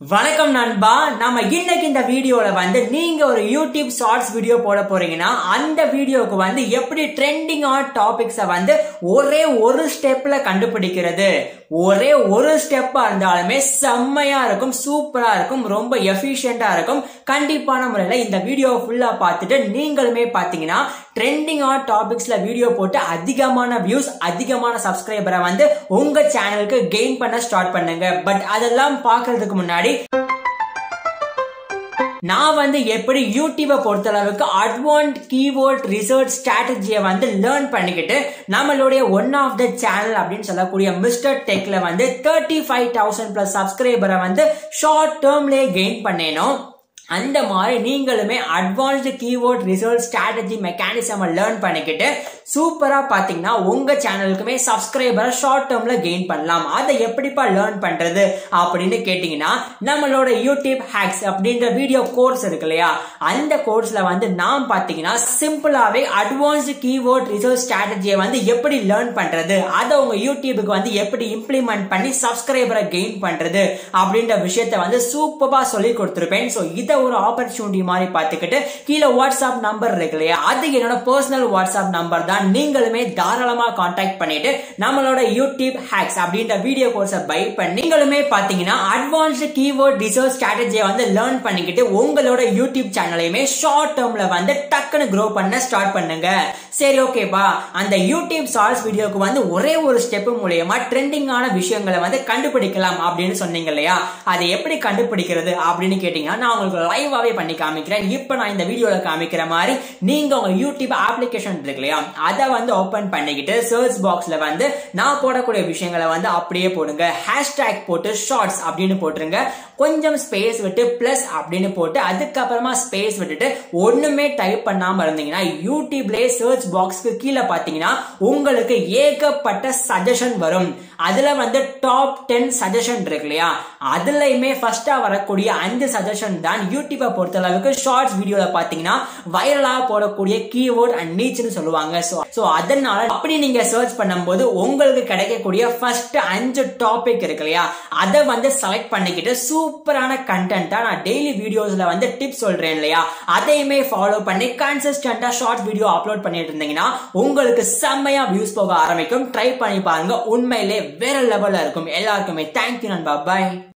வணக்கம் நண்பா நம்ம இன்னைக்கு இந்த வீடியோல வந்து நீங்க ஒரு யூடியூப் ஷார்ட்ஸ் வீடியோ போட போறீங்கன்னா அந்த வீடியோக்கு வந்து எப்படி ட்ரெண்டிங் ஆன் டாபிக்ஸ வந்து ஒரே ஒரு ஸ்டெப்ல கண்டுபிடிக்கிறது ஒரே ஒரு ஸ்டெப்பா இருந்தாலுமே செம்மையா இருக்கும் சூப்பரா இருக்கும் ரொம்ப எஃபிஷியண்டா இருக்கும் கண்டிப்பான முறையில இந்த வீடியோ ஃபுல்லா பார்த்துட்டு நீங்களுமே பாத்தீங்கன்னா ட்ரெண்டிங் ஆன் டாபிக்ஸ்ல வீடியோ போட்டு அதிகமான வியூஸ் அதிகமான சப்ஸ்கிரைபரை வந்து உங்க சேனலுக்கு கெயின் பண்ண ஸ்டார்ட் பண்ணுங்க பட் அதெல்லாம் பார்க்கறதுக்கு முன்னாடி நான் வந்து எப்படி யூடியூபை பொறுத்தளவுக்கு அட்வான்ட் கீவேர்ட் ரிசர்ச் ஸ்ட்ராட்டஜியை வந்து லேர்ன் பண்ணிக்கிட்டு நம்மளுடைய ஒன் ஆஃப் த சேனல் அப்படின்னு சொல்லக்கூடிய மிஸ்டர் டெக்ல வந்து தேர்ட்டி ஃபைவ் தௌசண்ட் பிளஸ் சப்ஸ்கிரைபரை வந்து ஷார்ட் டேர்ம்லேயே கெயின் பண்ணேனோ அந்த மாதிரி நீங்களுமே advanced keyword research strategy mechanism learn பண்ணிக்கிட்டு சூப்பரா பாத்தீங்கன்னா உங்க சேனலுக்குமே சப்ஸ்கிரைபரை ஷார்ட் டேர்ம்ல கெயின் பண்ணலாம் அதை எப்படிப்பா லேர்ன் பண்றது அப்படின்னு கேட்டீங்கன்னா நம்மளோட யூடியூப் ஹேக்ஸ் அப்படின்ற வீடியோ கோர்ஸ் இருக்கு இல்லையா அந்த கோர்ஸ்ல வந்து நாம் பாத்தீங்கன்னா சிம்பிளாவே அட்வான்ஸ்டு கீவேர்ட் ரிசர்ச் ஸ்ட்ராட்டஜியை வந்து எப்படி லேர்ன் பண்றது அதை உங்க யூடியூபுக்கு வந்து எப்படி இம்ப்ளிமெண்ட் பண்ணி சப்ஸ்கிரைபரை கெயின் பண்றது அப்படின்ற விஷயத்த வந்து சூப்பரா சொல்லி கொடுத்துருப்பேன் ஸோ இதை ஒரு ஆப்பர்ச்சுனிட்டி மாதிரி பார்த்துக்கிட்டு கீழே வாட்ஸ்அப் நம்பர் இருக்கு இல்லையா அது என்னோட பர்சனல் வாட்ஸ்அப் நம்பர் தான் நீங்களுமே தாராளமா கான்டாக்ட் பண்ணிட்டு நம்மளோட யூடியூப் ஹேக்ஸ் அப்படின்ற வீடியோ கோர்ஸை பை பண்ணி நீங்களுமே பாத்தீங்கன்னா அட்வான்ஸ்டு கீவேர்ட் ரிசர்ச் ஸ்ட்ராட்டஜியை வந்து லேர்ன் பண்ணிக்கிட்டு உங்களோட யூடியூப் சேனலையுமே ஷார்ட் டேர்ம்ல வந்து டக்குன்னு க்ரோ பண்ண ஸ்டார்ட் பண்ணுங்க சரி ஓகேப்பா அந்த யூடியூப் ஷார்ட்ஸ் வீடியோக்கு வந்து ஒரே ஒரு ஸ்டெப் மூலியமா ட்ரெண்டிங்கான விஷயங்களை வந்து கண்டுபிடிக்கலாம் அப்படின்னு சொன்னீங்க இல்லையா அதை எப்படி கண்டுபிடிக்கிறது அப்படின்னு கேட்டீங்கன்னா நான் உங்களுக்கு லைவாவே பண்ணி காமிக்கிறேன் இப்போ நான் இந்த வீடியோல காமிக்கிற மாதிரி நீங்க உங்க யூடியூப் அப்ளிகேஷன் இருக்கு இல்லையா அதை வந்து ஓபன் பண்ணிக்கிட்டு சர்ச் பாக்ஸ்ல வந்து நான் போடக்கூடிய விஷயங்களை வந்து அப்படியே போடுங்க ஹேஷ்டேக் போட்டு ஷார்ட்ஸ் அப்படின்னு போட்டுருங்க கொஞ்சம் ஸ்பேஸ் விட்டு பிளஸ் அப்படின்னு போட்டு அதுக்கப்புறமா ஸ்பேஸ் விட்டுட்டு ஒண்ணுமே டைப் பண்ணாம இருந்தீங்கன்னா யூடியூப்லயே சர்ச் பாக்ஸ்க்கு கீழே பாத்தீங்கன்னா உங்களுக்கு ஏகப்பட்ட சஜஷன் வரும் அதுல வந்து டாப் டென் சஜஷன் இருக்கு இல்லையா அதுலயுமே ஃபர்ஸ்டா வரக்கூடிய அந்த சஜஷன் தான் யூடியூபை பொறுத்தளவுக்கு ஷார்ட்ஸ் வீடியோல பாத்தீங்கன்னா வைரலா போடக்கூடிய கீவேர்ட் அண்ட் நீச்னு சொல்லுவாங்க ஸோ அதனால அப்படி நீங்க சர்ச் பண்ணும்போது உங்களுக்கு கிடைக்கக்கூடிய ஃபர்ஸ்ட் அஞ்சு டாபிக் இருக்கு இல்லையா அதை வந்து செலக்ட் பண்ணிக்கிட்டு சூப்பரான கண்டென்ட்டா நான் டெய்லி வீடியோஸ்ல வந்து டிப்ஸ் சொல்றேன் இல்லையா அதையுமே ஃபாலோ பண்ணி கன்சிஸ்டன்டா ஷார்ட் வீடியோ அப்லோட் பண்ணிட்டு இருந்தீங்கன்னா உங்களுக்கு செம்மையா வியூஸ் போக ஆரம்பிக்கும் ட்ரை பண்ணி பாருங்க உண்மையிலே வேற லெவல்ல இருக்கும் எல்லாருக்குமே தேங்க்யூ நண்பா பாய்